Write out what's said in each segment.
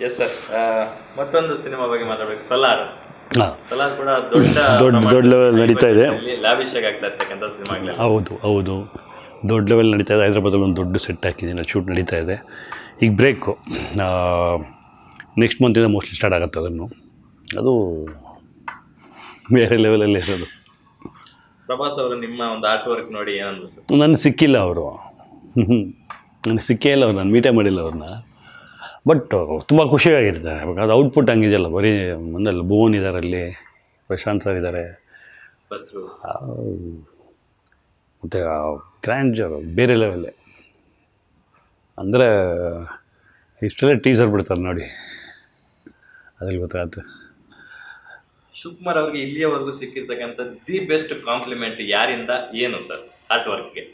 Yes sir ಮತ್ತೊಂದು cinema ಬಗ್ಗೆ ಮಾತಾಡ್ಬೇಕು ಸಲಾರ್ ಹಾಂ ಸಲಾರ್ ಕೂಡ ದೊಡ್ಡ ದೊಡ್ಡ- ದೊಡ್ಡ level ನಡೀತಾ ಇದೆ. ಲಾವಿಷ್ಯಾಗಿ ಆಗ್ತಾ ಇರ್ತಕ್ಕಂಥ ಸಿನಿಮಾಗಳು ಹೌದು ಹೌದು ದೊಡ್ಡ ಲೆವೆಲ್ ನಡೀತಾ ಇದೆ ಹೈದ್ರಾಬಾದಲ್ಲಿ ಒಂದು ದೊಡ್ಡ ಸೆಟ್ ಹಾಕಿದ್ದೀನಿ ಅಲ್ಲಿ ಶೂಟ್ ನಡೀತಾ ಇದೆ ಈಗ ಬ್ರೇಕು ನೆಕ್ಸ್ಟ್ ಮಂತಿಂದ ಮೋಸ್ಟ್ಲಿ ಸ್ಟಾರ್ಟ್ ಆಗುತ್ತೆ ಅದನ್ನು ಅದು ಬೇರೆ ಲೆವೆಲಲ್ಲಿ ಇರೋದು ಪ್ರಭಾಸ್ ಅವರು ನಿಮ್ಮ ಒಂದು ಆರ್ಟ್ ವರ್ಕ್ ನೋಡಿ ಏನಂದ್ರು ಸರ್ ನನಗೆ ಸಿಕ್ಕಿಲ್ಲ ಅವರು ನನಗೆ ಸಿಕ್ಕೇ ಇಲ್ಲ ಅವ್ರು ನಾನು ಮೀಟೇ ಮಾಡಿಲ್ಲ ಅವ್ರನ್ನ ಬಟ್ ತುಂಬ ಖುಷಿಯಾಗಿರ್ತಾರೆ ಇವಾಗ ಅದು ಔಟ್ಪುಟ್ ಹಂಗಿದೆಯಲ್ಲ ಬರೀ ಒಂದಲ್ಲ ಭುವನ್ ಇದ್ದಾರೆ ಅಲ್ಲಿ ಪ್ರಶಾಂತ್ ಸರ್ ಇದ್ದಾರೆ ಬಸ್ರು ಮತ್ತು ಗ್ರ್ಯಾಂಡ್ಜರು ಬೇರೆ ಲೆವೆಲ್ಲೇ ಅಂದರೆ ಇಷ್ಟೆಲ್ಲ ಟೀಸರ್ ಬಿಡ್ತಾರೆ ನೋಡಿ ಅದ್ರಲ್ಲಿ ಗೊತ್ತಾಗುತ್ತೆ ಶಿವಕುಮಾರ್ ಅವ್ರಿಗೆ ಇಲ್ಲಿಯವರೆಗೂ ಸಿಕ್ಕಿರ್ತಕ್ಕಂಥ ದಿ ಬೆಸ್ಟ್ ಕಾಂಪ್ಲಿಮೆಂಟ್ ಯಾರಿಂದ ಏನು ಸರ್ ಆರ್ಟ್ ವರ್ಕ್ಗೆ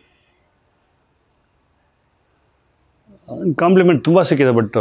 ಕಾಂಪ್ಲಿಮೆಂಟ್ ತುಂಬ ಸಿಕ್ಕಿದೆ ಬಟ್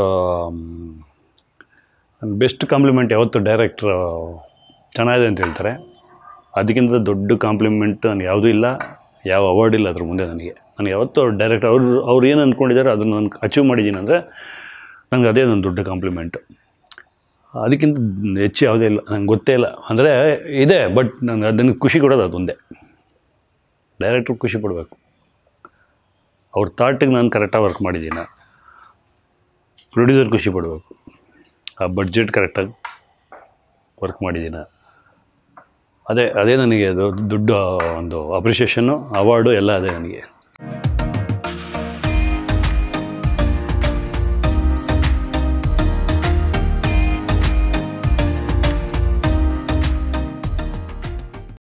ಬೆಸ್ಟ್ ಕಾಂಪ್ಲಿಮೆಂಟ್ ಯಾವತ್ತು ಡೈರೆಕ್ಟ್ರ್ ಚೆನ್ನಾಗಿದೆ ಅಂತ ಹೇಳ್ತಾರೆ ಅದಕ್ಕಿಂತ ದೊಡ್ಡ ಕಾಂಪ್ಲಿಮೆಂಟ್ ನನಗೆ ಯಾವುದೂ ಇಲ್ಲ ಯಾವ ಅವಾರ್ಡ್ ಇಲ್ಲ ಅದ್ರ ಮುಂದೆ ನನಗೆ ನನಗೆ ಯಾವತ್ತೂ ಡೈರೆಕ್ಟ್ ಅವ್ರು ಅವ್ರು ಏನು ಅಂದ್ಕೊಂಡಿದ್ದಾರೆ ಅದನ್ನು ನಾನು ಅಚೀವ್ ಮಾಡಿದ್ದೀನಿ ಅಂದರೆ ನನಗೆ ಅದೇ ನನ್ನ ದೊಡ್ಡ ಕಾಂಪ್ಲಿಮೆಂಟು ಅದಕ್ಕಿಂತ ಹೆಚ್ಚು ಯಾವುದೇ ಇಲ್ಲ ನಂಗೆ ಗೊತ್ತೇ ಇಲ್ಲ ಅಂದರೆ ಇದೆ ಬಟ್ ನನಗೆ ಅದನ್ನು ಖುಷಿ ಕೊಡೋದು ಅದೊಂದೇ ಡೈರೆಕ್ಟ್ರು ಖುಷಿ ಪಡಬೇಕು ಅವ್ರ ಥಾಟಿಗೆ ನಾನು ಕರೆಕ್ಟಾಗಿ ವರ್ಕ್ ಮಾಡಿದ್ದೀನಿ ಪ್ರೊಡ್ಯೂಸರ್ ಖುಷಿ ಪಡಬೇಕು ಆ ಬಡ್ಜೆಟ್ ಕರೆಕ್ಟಾಗಿ ವರ್ಕ್ ಮಾಡಿದ್ದೀನಿ ಅದೇ ಅದೇ ನನಗೆ ಅದು ದೊಡ್ಡ ಒಂದು ಅಪ್ರಿಷಿಯೇಷನ್ನು ಅವಾರ್ಡು ಎಲ್ಲ ಅದೇ ನನಗೆ